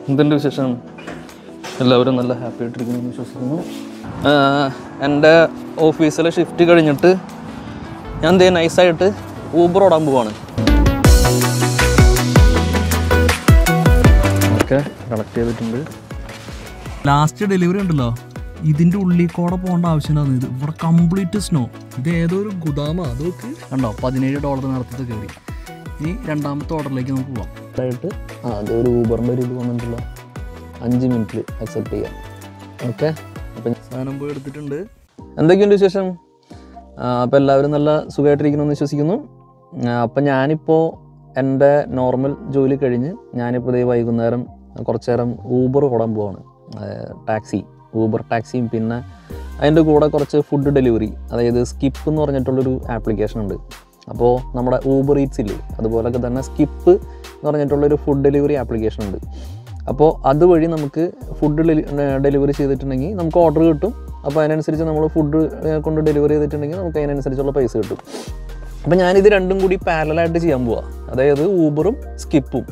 എന്തുണ്ട് വിശേഷം എല്ലാവരും നല്ല ഹാപ്പി ആയിട്ടിരിക്കുന്നു വിശ്വസിക്കുന്നു ആഹ് എൻ്റെ ഓഫീസിലെ ഷിഫ്റ്റ് കഴിഞ്ഞിട്ട് ഞാൻ എന്തേ നൈസായിട്ട് ഊബർ ഓടാൻ പോവാണ് ഓക്കെ കണക്ട് ചെയ്തിട്ടുണ്ട് ലാസ്റ്റ് ഡെലിവറി ഉണ്ടല്ലോ ഇതിന്റെ ഉള്ളിൽ കൂടെ പോകേണ്ട ആവശ്യമുണ്ടായിരുന്നു ഇത് ഇവിടെ കംപ്ലീറ്റ് സ്നോ ഇത് ഏതോ ഒരു ഗുദാമ അതൊക്കെ കണ്ടോ പതിനേഴ് ഡോളർ നടത്തിട്ട് കയറി ഇനി രണ്ടാമത്തെ ഓർഡറിലേക്ക് നമുക്ക് പോവാം ആയിട്ട് ആ അത് ഒരു ഊബറിൻ്റെ ഒരു ഇത് വന്നിട്ടുള്ള അഞ്ച് മിനിറ്റിൽ അക്സെപ്റ്റ് ചെയ്യാം ഓക്കെ അപ്പം സാധനം പോയി എടുത്തിട്ടുണ്ട് എന്തൊക്കെയുണ്ട് വിശേഷം അപ്പോൾ എല്ലാവരും നല്ല സുഖമായിട്ടിരിക്കണമെന്ന് വിശ്വസിക്കുന്നു അപ്പം ഞാനിപ്പോൾ എൻ്റെ നോർമൽ ജോലി കഴിഞ്ഞ് ഞാനിപ്പോൾ ഇതേ വൈകുന്നേരം കുറച്ച് നേരം ഊബർ ഓടാൻ പോവാണ് ടാക്സി ഊബർ ടാക്സിയും പിന്നെ അതിൻ്റെ കൂടെ കുറച്ച് ഫുഡ് ഡെലിവറി അതായത് സ്കിപ്പ് എന്ന് പറഞ്ഞിട്ടുള്ളൊരു ആപ്ലിക്കേഷൻ ഉണ്ട് അപ്പോൾ നമ്മുടെ ഊബർ ഈറ്റ്സ് ഇല്ലേ അതുപോലൊക്കെ തന്നെ സ്കിപ്പ് എന്ന് പറഞ്ഞിട്ടുള്ളൊരു ഫുഡ് ഡെലിവറി ആപ്ലിക്കേഷൻ ഉണ്ട് അപ്പോൾ അതുവഴി നമുക്ക് ഫുഡ് ഡെലിവറി ചെയ്തിട്ടുണ്ടെങ്കിൽ നമുക്ക് ഓർഡർ കിട്ടും അപ്പോൾ അതിനനുസരിച്ച് നമ്മൾ ഫുഡ് കൊണ്ട് ഡെലിവറി ചെയ്തിട്ടുണ്ടെങ്കിൽ നമുക്ക് അതിനനുസരിച്ചുള്ള പൈസ കിട്ടും അപ്പോൾ ഞാനിത് രണ്ടും കൂടി പാരലായിട്ട് ചെയ്യാൻ പോവാം അതായത് ഊബറും സ്കിപ്പും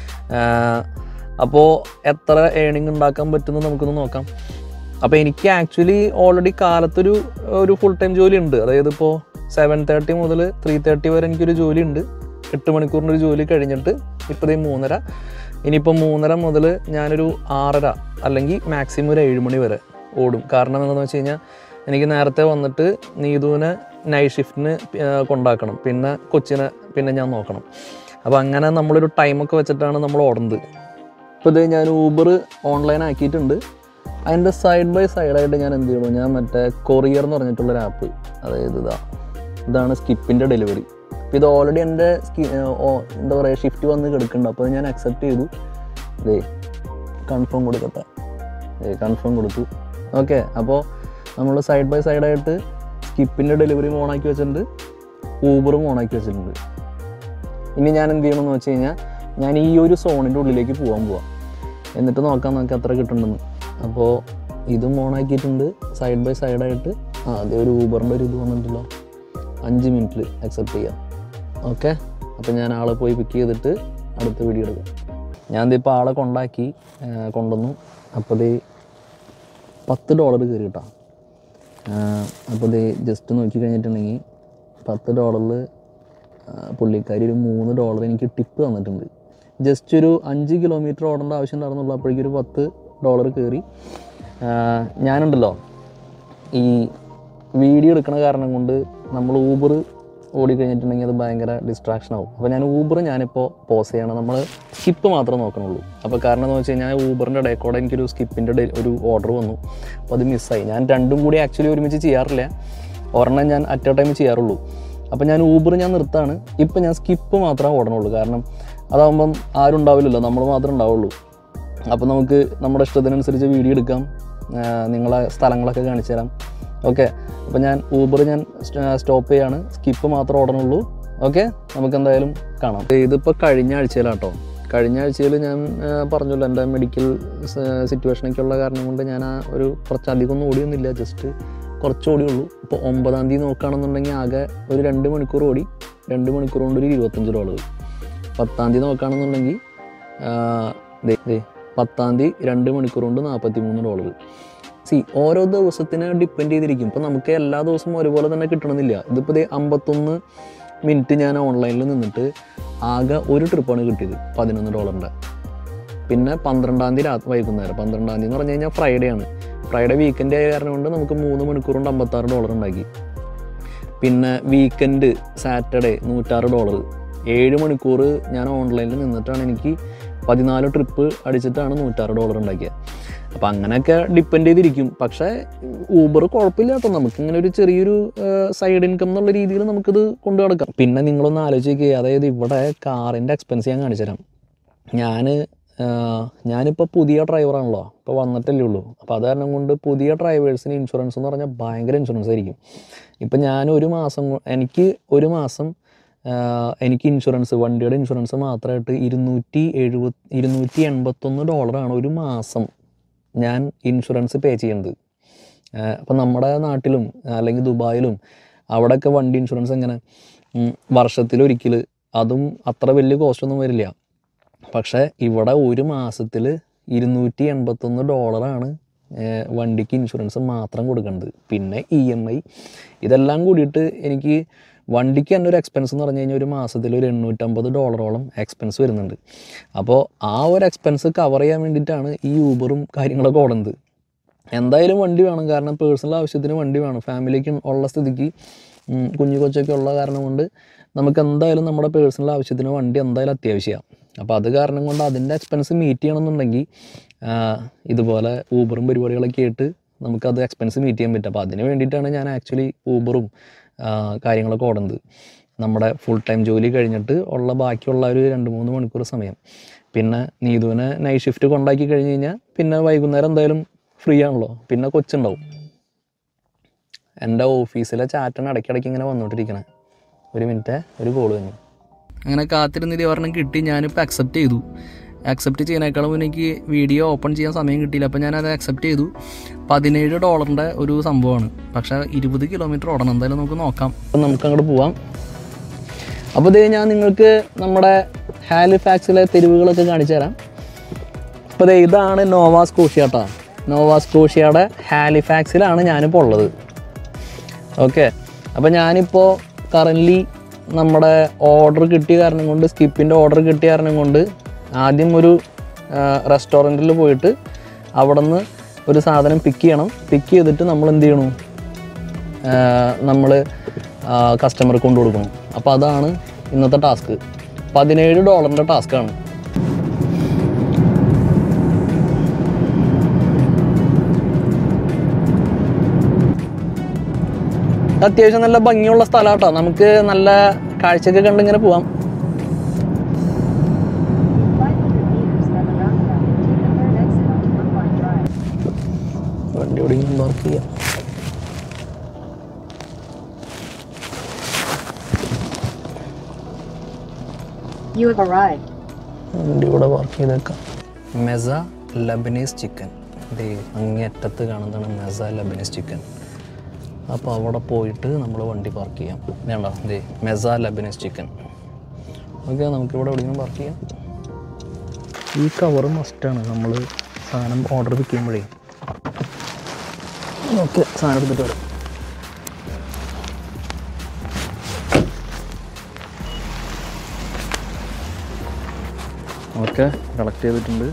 അപ്പോൾ എത്ര ഏണിംഗ് ഉണ്ടാക്കാൻ പറ്റുമെന്ന് നമുക്കൊന്ന് നോക്കാം അപ്പോൾ എനിക്ക് ആക്ച്വലി ഓൾറെഡി കാലത്തൊരു ഒരു ഫുൾ ടൈം ജോലി ഉണ്ട് അതായത് ഇപ്പോൾ സെവൻ തേർട്ടി മുതൽ ത്രീ തേർട്ടി വരെ എനിക്കൊരു ജോലി ഉണ്ട് എട്ട് മണിക്കൂറിൻ്റെ ഒരു ജോലി കഴിഞ്ഞിട്ട് ഇപ്പോൾ ഈ മൂന്നര ഇനിയിപ്പോൾ മൂന്നര മുതൽ ഞാനൊരു ആറര അല്ലെങ്കിൽ മാക്സിമം ഒരു ഏഴ് മണി വരെ ഓടും കാരണം എന്താണെന്ന് വെച്ച് കഴിഞ്ഞാൽ എനിക്ക് നേരത്തെ വന്നിട്ട് നീതുവിനെ നൈറ്റ് ഷിഫ്റ്റിന് കൊണ്ടാക്കണം പിന്നെ കൊച്ചിനെ പിന്നെ ഞാൻ നോക്കണം അപ്പോൾ അങ്ങനെ നമ്മളൊരു ടൈമൊക്കെ വെച്ചിട്ടാണ് നമ്മൾ ഓടുന്നത് ഇപ്പോൾ ഇത് ഞാൻ ഊബർ ഓൺലൈൻ ആക്കിയിട്ടുണ്ട് അതിൻ്റെ സൈഡ് ബൈ സൈഡായിട്ട് ഞാൻ എന്ത് ചെയ്യണു ഞാൻ മറ്റേ കൊറിയർ എന്ന് പറഞ്ഞിട്ടുള്ളൊരു ആപ്പ് അതായത് ഇതാ ഇതാണ് സ്കിപ്പിൻ്റെ ഡെലിവറി അപ്പോൾ ഇത് ഓൾറെഡി എൻ്റെ സ്കി ഓ- എന്താ പറയുക ഷിഫ്റ്റ് വന്ന് കിടക്കുന്നുണ്ട് അപ്പോൾ ഞാൻ അക്സെപ്റ്റ് ചെയ്തു ഇതേ കൺഫേം കൊടുക്കട്ടെ ഏ കൺഫേം കൊടുത്തു ഓക്കെ അപ്പോൾ നമ്മൾ സൈഡ് ബൈ സൈഡായിട്ട് സ്കിപ്പിൻ്റെ ഡെലിവറി ഓണാക്കി വെച്ചിട്ടുണ്ട് ഊബറും ഓണാക്കി വെച്ചിട്ടുണ്ട് ഇനി ഞാൻ എന്ത് ചെയ്യണമെന്ന് വെച്ച് കഴിഞ്ഞാൽ ഞാൻ ഈ ഒരു സോണിൻ്റെ ഉള്ളിലേക്ക് പോകാൻ പോവാം എന്നിട്ട് നോക്കാം നമുക്ക് എത്ര കിട്ടുന്നുണ്ടെന്ന് അപ്പോൾ ഇതും ഓണാക്കിയിട്ടുണ്ട് സൈഡ് ബൈ സൈഡായിട്ട് ആ അതേ ഒരു ഊബറിൻ്റെ ഒരു ഇത് വന്നിട്ടുണ്ടല്ലോ അഞ്ച് മിനിറ്റിൽ അക്സെപ്റ്റ് ചെയ്യാം ഓക്കെ അപ്പോൾ ഞാൻ ആളെ പോയി പിക്ക് ചെയ്തിട്ട് അടുത്ത വീഡിയോ എടുക്കാം ഞാൻ ഇപ്പോൾ ആളെ കൊണ്ടാക്കി ആ, കൊണ്ടുവന്നു അപ്പോൾ ഇത് പത്ത് ഡോളർ കയറി കേട്ടോ അപ്പോൾ ഇത് ജസ്റ്റ് നോക്കി കഴിഞ്ഞിട്ടുണ്ടെങ്കിൽ പത്ത് ഡോളറിൽ പുള്ളിക്കാരി ഒരു മൂന്ന് ഡോളർ എനിക്ക് ടിപ്പ് തന്നിട്ടുണ്ട് ജസ്റ്റ് ഒരു അഞ്ച് കിലോമീറ്റർ ഓടേണ്ട ആവശ്യം ഉണ്ടായിരുന്നുള്ളൂ അപ്പോഴേക്കും ഒരു പത്ത് ഡോളർ കയറി ആ, ഞാനുണ്ടല്ലോ ഈ വീഡിയോ എടുക്കണ കാരണം കൊണ്ട് നമ്മൾ ഊബർ ഓടിക്കഴിഞ്ഞിട്ടുണ്ടെങ്കിൽ അത് ഭയങ്കര ഡിസ്ട്രാക്ഷൻ ആവും അപ്പോൾ ഞാൻ ഊബർ ഞാനിപ്പോൾ പോസ് ചെയ്യണം നമ്മൾ സ്കിപ്പ് മാത്രമേ നോക്കണുള്ളൂ അപ്പോൾ കാരണം എന്ന് വെച്ച് കഴിഞ്ഞാൽ ഊബറിൻ്റെ ഇടയിൽ കൂടെ എനിക്കൊരു സ്കിപ്പിൻ്റെ ഒരു ഓർഡർ വന്നു അപ്പോൾ അത് മിസ്സായി ഞാൻ രണ്ടും കൂടി ആക്ച്വലി ഒരുമിച്ച് ചെയ്യാറില്ല ഒരെണ്ണം ഞാൻ അറ്റ് എ ടൈം ചെയ്യാറുള്ളൂ അപ്പോൾ ഞാൻ ഊബർ ഞാൻ നിർത്താണ് ഇപ്പം ഞാൻ സ്കിപ്പ് മാത്രമേ ഓടണുള്ളൂ കാരണം അതാകുമ്പം ആരും ഉണ്ടാവില്ലല്ലോ നമ്മൾ മാത്രമേ ഉണ്ടാവുള്ളൂ അപ്പോൾ നമുക്ക് നമ്മുടെ ഇഷ്ടത്തിനനുസരിച്ച് വീഡിയോ എടുക്കാം ആ, നിങ്ങളെ സ്ഥലങ്ങളൊക്കെ കാണിച്ചു തരാം ഓക്കെ അപ്പോൾ ഞാൻ ഊബർ ഞാൻ സ്റ്റോപ്പ് ചെയ്യാണ് സ്കിപ്പ് മാത്രമേ ഓടണുള്ളൂ ഓക്കെ നമുക്ക് എന്തായാലും കാണാം ഇതിപ്പോൾ കഴിഞ്ഞ ആഴ്ചയിലാട്ടോ കഴിഞ്ഞ ആഴ്ചയിൽ ഞാൻ ആ, പറഞ്ഞല്ലോ എൻ്റെ മെഡിക്കൽ സിറ്റുവേഷനൊക്കെ ഉള്ള കാരണം കൊണ്ട് ഞാൻ ആ ഒരു കുറച്ച് അധികം ഒന്നും ഓടിയൊന്നുമില്ല ജസ്റ്റ് കുറച്ച് ഓടിയുള്ളൂ ഇപ്പോൾ ഒമ്പതാം തീയതി നോക്കുകയാണെന്നുണ്ടെങ്കിൽ ആകെ ഒരു രണ്ട് മണിക്കൂർ ഓടി രണ്ട് മണിക്കൂർ കൊണ്ട് ഒരു ഇരുപത്തഞ്ച് ഡോളർ പത്താം തീയതി നോക്കുകയാണെന്നുണ്ടെങ്കിൽ ആ, ദേ ദേ പത്താം തീയതി രണ്ട് മണിക്കൂർ കൊണ്ട് നാൽപ്പത്തി മൂന്ന് ഡോളർ സി ഓരോ ദിവസത്തിനെ ഡിപ്പെൻഡ് ചെയ്തിരിക്കും ഇപ്പോൾ നമുക്ക് എല്ലാ ദിവസവും ഒരുപോലെ തന്നെ കിട്ടണമെന്നില്ല ഇതിപ്പോൾ ദേ അമ്പത്തൊന്ന് മിനിറ്റ് ഞാൻ ഓൺലൈനിൽ നിന്നിട്ട് ആകെ ഒരു ട്രിപ്പാണ് കിട്ടിയത് പതിനൊന്ന് ഡോളറിൻ്റെ പിന്നെ പന്ത്രണ്ടാം തീയതി രാത്രി വൈകുന്നേരം പന്ത്രണ്ടാം തീയതി എന്ന് പറഞ്ഞു കഴിഞ്ഞാൽ ഫ്രൈഡേ ആണ് ഫ്രൈഡേ വീക്കെൻഡ് ആയ കാരണം കൊണ്ട് നമുക്ക് മൂന്ന് മണിക്കൂർ കൊണ്ട് അമ്പത്താറ് ഡോളർ ഉണ്ടാക്കി പിന്നെ വീക്കെൻഡ് സാറ്റർഡേ നൂറ്റാറ് ഡോളർ ഏഴ് മണിക്കൂർ ഞാൻ ഓൺലൈനിൽ നിന്നിട്ടാണ് എനിക്ക് പതിനാല് ട്രിപ്പ് അടിച്ചിട്ടാണ് നൂറ്റാറ് ഡോളർ ഉണ്ടാക്കിയത് അപ്പോൾ അങ്ങനെയൊക്കെ ഡിപ്പെൻഡ് ചെയ്തിരിക്കും പക്ഷേ ഊബർ കുഴപ്പമില്ല കേട്ടോ നമുക്ക് ഇങ്ങനെ ഒരു ചെറിയൊരു സൈഡ് ഇൻകം എന്നുള്ള രീതിയിൽ നമുക്കിത് കൊണ്ടു നടക്കാം പിന്നെ നിങ്ങളൊന്ന് ആലോചിക്കുക അതായത് ഇവിടെ കാറിൻ്റെ എക്സ്പെൻസ് ഞാൻ കാണിച്ചു തരാം ഞാൻ ഞാനിപ്പോൾ പുതിയ ഡ്രൈവറാണല്ലോ ഇപ്പോൾ വന്നിട്ടല്ലേ ഉള്ളൂ അപ്പോൾ അത് കാരണം കൊണ്ട് പുതിയ ഡ്രൈവേഴ്സിന് ഇൻഷുറൻസ് എന്ന് പറഞ്ഞാൽ ഭയങ്കര ഇൻഷുറൻസ് ആയിരിക്കും ഇപ്പം ഞാൻ ഒരു മാസം കൊ- എനിക്ക് ഒരു മാസം ആ, എനിക്ക് ഇൻഷുറൻസ് വണ്ടിയുടെ ഇൻഷുറൻസ് മാത്രമായിട്ട് ഇരുന്നൂറ്റി എഴുപത് ഇരുന്നൂറ്റി എൺപത്തൊന്ന് ഡോളറാണ് ഒരു മാസം ഞാൻ ഇൻഷുറൻസ് പേ ചെയ്യുന്നത് അപ്പം നമ്മുടെ നാട്ടിലും അല്ലെങ്കിൽ ദുബായിലും അവിടെയൊക്കെ വണ്ടി ഇൻഷുറൻസ് എങ്ങനെ ഉം, വർഷത്തിലൊരിക്കൽ അതും അത്ര വലിയ കോസ്റ്റ് ഒന്നും വരില്ല പക്ഷേ ഇവിടെ ഒരു മാസത്തിൽ ഇരുന്നൂറ്റി എൺപത്തൊന്ന് ഡോളറാണ് ഏഹ്, വണ്ടിക്ക് ഇൻഷുറൻസ് മാത്രം കൊടുക്കേണ്ടത് പിന്നെ ഇ എം ഐ ഇതെല്ലാം കൂടിയിട്ട് എനിക്ക് വണ്ടിക്ക് തന്നെ ഒരു എക്സ്പെൻസ് എന്ന് പറഞ്ഞു കഴിഞ്ഞാൽ ഒരു മാസത്തിൽ ഒരു എണ്ണൂറ്റമ്പത് ഡോളറോളം എക്സ്പെൻസ് വരുന്നുണ്ട് അപ്പോൾ ആ ഒരു എക്സ്പെൻസ് കവർ ചെയ്യാൻ വേണ്ടിയിട്ടാണ് ഈ ഊബറും കാര്യങ്ങളൊക്കെ ഓടുന്നത് എന്തായാലും വണ്ടി വേണം കാരണം പേഴ്സണൽ ആവശ്യത്തിന് വണ്ടി വേണം ഫാമിലിക്ക് ഉള്ള സ്ഥിതിക്ക് ഉം, കുഞ്ഞു കൊച്ചൊക്കെ ഉള്ള കാരണം കൊണ്ട് നമുക്ക് എന്തായാലും നമ്മുടെ പേഴ്സണൽ ആവശ്യത്തിന് വണ്ടി എന്തായാലും അത്യാവശ്യമാണ് അപ്പോൾ അത് കാരണം കൊണ്ട് അതിൻ്റെ എക്സ്പെൻസ് മീറ്റ് ചെയ്യണമെന്നുണ്ടെങ്കിൽ ആ, ഇതുപോലെ ഊബറും പരിപാടികളൊക്കെ ആയിട്ട് നമുക്കത് എക്സ്പെൻസ് മീറ്റ് ചെയ്യാൻ പറ്റും അപ്പോൾ അതിന് വേണ്ടിയിട്ടാണ് ഞാൻ ആക്ച്വലി ഊബറും ആ, കാര്യങ്ങളൊക്കെ ഓടുന്നത് നമ്മുടെ ഫുൾ ടൈം ജോലി കഴിഞ്ഞിട്ട് ഉള്ള ബാക്കിയുള്ള ഒരു രണ്ട് മൂന്ന് മണിക്കൂർ സമയം പിന്നെ നീതുവിനെ നൈറ്റ് ഷിഫ്റ്റ് കൊണ്ടാക്കി കഴിഞ്ഞ് കഴിഞ്ഞാൽ പിന്നെ വൈകുന്നേരം എന്തായാലും ഫ്രീ ആണല്ലോ പിന്നെ കൊച്ചുണ്ടാവും എൻ്റെ ഓഫീസിലെ ചാറ്റാണ് ഇടയ്ക്കിടയ്ക്ക് ഇങ്ങനെ വന്നുകൊണ്ടിരിക്കണേ ഒരു മിനിറ്റ് ഒരു കോൾ വന്നു അങ്ങനെ കാത്തിരുന്നിട്ട് ഒരെണ്ണം കിട്ടി ഞാനിപ്പോൾ അക്സെപ്റ്റ് ചെയ്തു അക്സെപ്റ്റ് ചെയ്യുന്നേക്കാളും മുന്നേ എനിക്ക് വീഡിയോ ഓപ്പൺ ചെയ്യാൻ സമയം കിട്ടിയില്ല അപ്പോൾ ഞാനത് അക്സെപ്റ്റ് ചെയ്തു പതിനേഴ് ഡോളറിൻ്റെ ഒരു സംഭവമാണ് പക്ഷേ ഇരുപത് കിലോമീറ്റർ ഓടണം എന്തായാലും നമുക്ക് നോക്കാം അപ്പം നമുക്ക് അങ്ങോട്ട് പോവാം അപ്പോൾ ഇത് ഞാൻ നിങ്ങൾക്ക് നമ്മുടെ ഹാലിഫാക്സിലെ തെരുവുകളൊക്കെ കാണിച്ചു തരാം അപ്പോൾ ദേ ഇതാണ് നോവാ സ്കോഷ്യ കേട്ടോ നോവാ സ്കോഷ്യയുടെ ഹാലിഫാക്സിലാണ് ഞാനിപ്പോൾ ഉള്ളത് ഓക്കെ അപ്പോൾ ഞാനിപ്പോൾ കറൻ്റ്ലി നമ്മുടെ ഓർഡർ കിട്ടിയ കാരണം കൊണ്ട് സ്കിപ്പിൻ്റെ ഓർഡർ കിട്ടിയ കാരണം കൊണ്ട് ആദ്യം ഒരു റെസ്റ്റോറൻറ്റിൽ പോയിട്ട് അവിടെ നിന്ന് ഒരു സാധനം പിക്ക് ചെയ്യണം പിക്ക് ചെയ്തിട്ട് നമ്മൾ എന്ത് ചെയ്യണം നമ്മൾ കസ്റ്റമർക്ക് കൊണ്ടു കൊടുക്കണം അപ്പോൾ അതാണ് ഇന്നത്തെ ടാസ്ക് പതിനേഴ് ഡോളറിൻ്റെ ടാസ്ക്കാണ് അത്യാവശ്യം നല്ല ഭംഗിയുള്ള സ്ഥലം കേട്ടോ നമുക്ക് നല്ല കാഴ്ചയൊക്കെ കണ്ട് ഇങ്ങനെ പോവാം 500 meters at the roundabout, take the third exit onto Brookline Drive. വണ്ടി എവിടെയെങ്കിലും പാർക്ക് ചെയ്യാം You have arrived. വണ്ടി ഇവിടെ പാർക്ക് ചെയ്തേക്കാം മെസ ലബനീസ് ചിക്കൻ ഇത് അങ്ങേയറ്റത്ത് കാണുന്നതാണ് മെസ ലബനീസ് ചിക്കൻ അപ്പോൾ അവിടെ പോയിട്ട് നമ്മൾ വണ്ടി പാർക്ക് ചെയ്യാം വേണ്ട ഇത് മെസ ലബനീസ് ചിക്കൻ ഓക്കെ നമുക്കിവിടെ എവിടെയെങ്കിലും പാർക്ക് ചെയ്യാം ഈ കവർ മസ്റ്റാണ് നമ്മൾ സാധനം ഓർഡർ പിക്ക് ചെയ്യുമ്പോഴേ ഓക്കെ സാധനം എടുത്തിട്ട് വരാം ഓക്കെ കളക്ട് ചെയ്തിട്ടുണ്ട്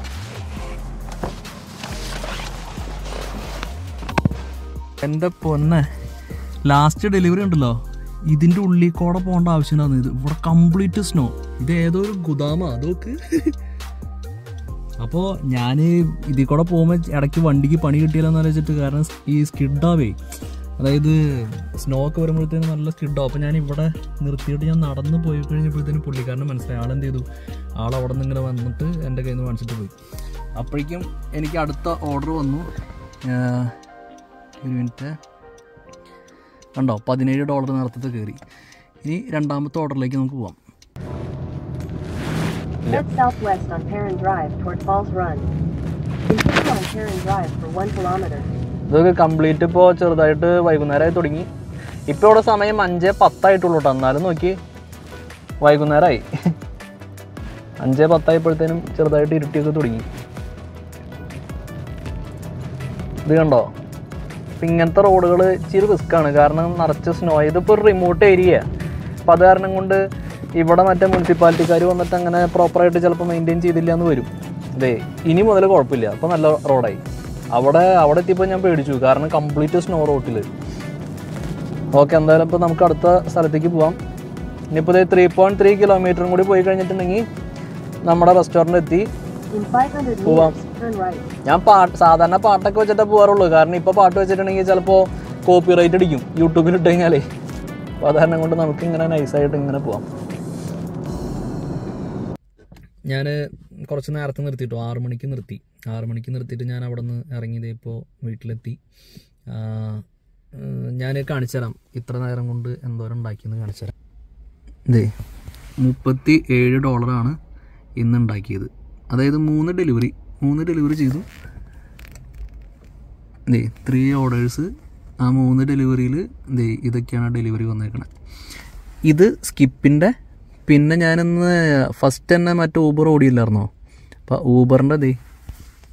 എൻ്റെ പൊന്നെ ലാസ്റ്റ് ഡെലിവറി ഉണ്ടല്ലോ ഇതിൻ്റെ ഉള്ളിൽ കൂടെ പോകേണ്ട ആവശ്യമുണ്ടായിരുന്നു ഇത് ഇവിടെ കംപ്ലീറ്റ് സ്നോ ഇത് ഏതോ ഒരു ഗുദാമ അതൊക്കെ അപ്പോൾ ഞാൻ ഇതിൽ കൂടെ പോകുമ്പോൾ ഇടയ്ക്ക് വണ്ടിക്ക് പണി കിട്ടിയില്ലെന്ന് ആലോചിച്ചിട്ട് കാരണം ഈ സ്കിഡാവേ അതായത് സ്നോ ഒക്കെ വരുമ്പോഴത്തേനും നല്ല സ്കിഡാവും അപ്പോൾ ഞാൻ ഇവിടെ നിർത്തിയിട്ട് ഞാൻ നടന്ന് പോയി കഴിഞ്ഞപ്പോഴത്തേനും പുള്ളിക്കാരനെ മനസ്സിലായി ആളെന്ത് ചെയ്തു ആൾ അവിടെ നിന്ന് ഇങ്ങനെ വന്നിട്ട് എൻ്റെ കയ്യിൽ നിന്ന് വാങ്ങിച്ചിട്ട് പോയി അപ്പോഴേക്കും എനിക്ക് അടുത്ത ഓർഡർ വന്നു ആഹ് ഒരു മിനിറ്റ് കണ്ടോ പതിനേഴ് ഡോളർ നേരത്തെ കയറി ഇനി രണ്ടാമത്തെ ഓർഡറിലേക്ക് നമുക്ക് പോവാം Head southwest on Perrin Drive toward Falls Run. Continue on Perrin Drive for one kilometer. ഇതൊക്കെ കംപ്ലീറ്റ് ഇപ്പോൾ ചെറുതായിട്ട് വൈകുന്നേരമായി തുടങ്ങി ഇപ്പോൾ ഇവിടെ സമയം അഞ്ച് പത്തായിട്ടുള്ളൂ കേട്ടോ എന്നാലും നോക്കി വൈകുന്നേരമായി അഞ്ച് പത്തായപ്പോഴത്തേനും ചെറുതായിട്ട് ഇരുട്ടിയൊക്കെ തുടങ്ങി ഇത് കണ്ടോ ഇപ്പം ഇങ്ങനത്തെ റോഡുകൾ ഇച്ചിരി റിസ്ക്കാണ് കാരണം നിറച്ച് സ്നോ ഇതിപ്പോൾ ഒരു റിമോട്ട് ഏരിയ അപ്പോൾ അത് കാരണം കൊണ്ട് ഇവിടെ മറ്റേ മുനിസിപ്പാലിറ്റിക്കാർ വന്നിട്ട് അങ്ങനെ പ്രോപ്പറായിട്ട് ചിലപ്പോൾ മെയിൻറ്റെയിൻ ചെയ്തില്ല എന്ന് വരും അതെ ഇനി മുതൽ കുഴപ്പമില്ല അപ്പോൾ നല്ല റോഡായി അവിടെ അവിടെ എത്തിയപ്പോൾ ഞാൻ പേടിച്ചു കാരണം കംപ്ലീറ്റ് സ്നോ റോട്ടിൽ ഓക്കെ എന്തായാലും ഇപ്പോൾ നമുക്ക് അടുത്ത സ്ഥലത്തേക്ക് പോവാം ഇനിയിപ്പോൾ ഇത് ത്രീ പോയിൻറ്റ് ത്രീ കിലോമീറ്ററും കൂടി പോയി കഴിഞ്ഞിട്ടുണ്ടെങ്കിൽ നമ്മുടെ റെസ്റ്റോറൻറ്റ് എത്തി In 500 Poa. meters, turn right. ഞാൻ പാട്ട് സാധാരണ പാട്ടൊക്കെ വെച്ചിട്ടേ പോകാറുള്ളൂ കാരണം ഇപ്പോൾ പാട്ട് വെച്ചിട്ടുണ്ടെങ്കിൽ ചിലപ്പോൾ കോപ്പി റൈറ്റ് അടിക്കും യൂട്യൂബിൽ ഇട്ട് കഴിഞ്ഞാലേ അപ്പോൾ അത് കാരണം കൊണ്ട് നമുക്ക് ഇങ്ങനെ നൈസായിട്ട് ഇങ്ങനെ പോവാം ഞാൻ കുറച്ച് നേരത്തെ നിർത്തിയിട്ടു ആറു മണിക്ക് നിർത്തി ആറു മണിക്ക് നിർത്തിയിട്ട് ഞാൻ അവിടെ നിന്ന് ഇറങ്ങിയത് ഇപ്പോൾ വീട്ടിലെത്തി ഞാൻ കാണിച്ചു തരാം ഇത്ര നേരം കൊണ്ട് എന്തോരം ഉണ്ടാക്കിയെന്ന് കാണിച്ചു തരാം ഇതേ മുപ്പത്തി ഏഴ് ഡോളറാണ് ഇന്ന് ഉണ്ടാക്കിയത് അതായത് മൂന്ന് ഡെലിവറി മൂന്ന് ഡെലിവറി ചെയ്തു ദേ ത്രീ ഓർഡേഴ്സ് ആ മൂന്ന് ഡെലിവറിയിൽ ദേ ഇതൊക്കെയാണ് ഡെലിവറി വന്നേക്കണത് ഇത് സ്കിപ്പിൻ്റെ പിന്നെ ഞാനിന്ന് ഫസ്റ്റ് തന്നെ മറ്റേ ഊബർ ഓടിയില്ലായിരുന്നോ അപ്പോൾ ഊബറിൻ്റെ ദേ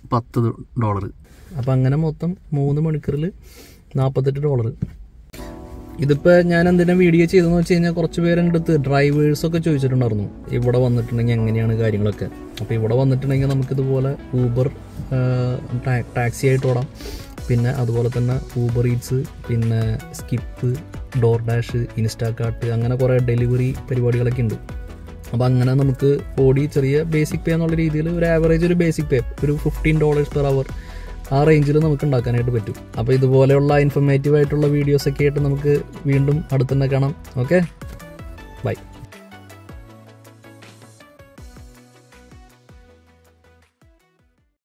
പത്ത് ഡോളർ അപ്പം അങ്ങനെ മൊത്തം മൂന്ന് മണിക്കൂറിൽ നാൽപ്പത്തെട്ട് ഡോളർ ഇതിപ്പോൾ ഞാൻ എന്തിനാ വീഡിയോ ചെയ്തതെന്ന് വെച്ച് കഴിഞ്ഞാൽ കുറച്ച് പേരെൻ്റെ അടുത്ത് ഡ്രൈവേഴ്സൊക്കെ ചോദിച്ചിട്ടുണ്ടായിരുന്നു ഇവിടെ വന്നിട്ടുണ്ടെങ്കിൽ എങ്ങനെയാണ് കാര്യങ്ങളൊക്കെ അപ്പോൾ ഇവിടെ വന്നിട്ടുണ്ടെങ്കിൽ നമുക്കിതുപോലെ ഊബർ ടാക്സി ആയിട്ട് ഓടാം പിന്നെ അതുപോലെ തന്നെ ഊബർ ഈറ്റ്സ് പിന്നെ സ്കിപ്പ് ഡോർ ഡാഷ് ഇൻസ്റ്റാകാർട്ട് അങ്ങനെ കുറേ ഡെലിവറി പരിപാടികളൊക്കെ ഉണ്ട് അപ്പോൾ അങ്ങനെ നമുക്ക് ഓടി ചെറിയ ബേസിക് പേ എന്നുള്ള രീതിയിൽ ഒരു ആവറേജ് ഒരു ബേസിക് പേ ഒരു ഫിഫ്റ്റീൻ ഡോളേഴ്സ് പെർ അവർ ആ റേഞ്ചിൽ നമുക്ക് ഉണ്ടാക്കാനായിട്ട് പറ്റും അപ്പോൾ ഇതുപോലെയുള്ള ഇൻഫർമേറ്റീവ് ആയിട്ടുള്ള വീഡിയോസൊക്കെ ആയിട്ട് നമുക്ക് വീണ്ടും അടുത്തുതന്നെ കാണാം ഓക്കെ ബൈ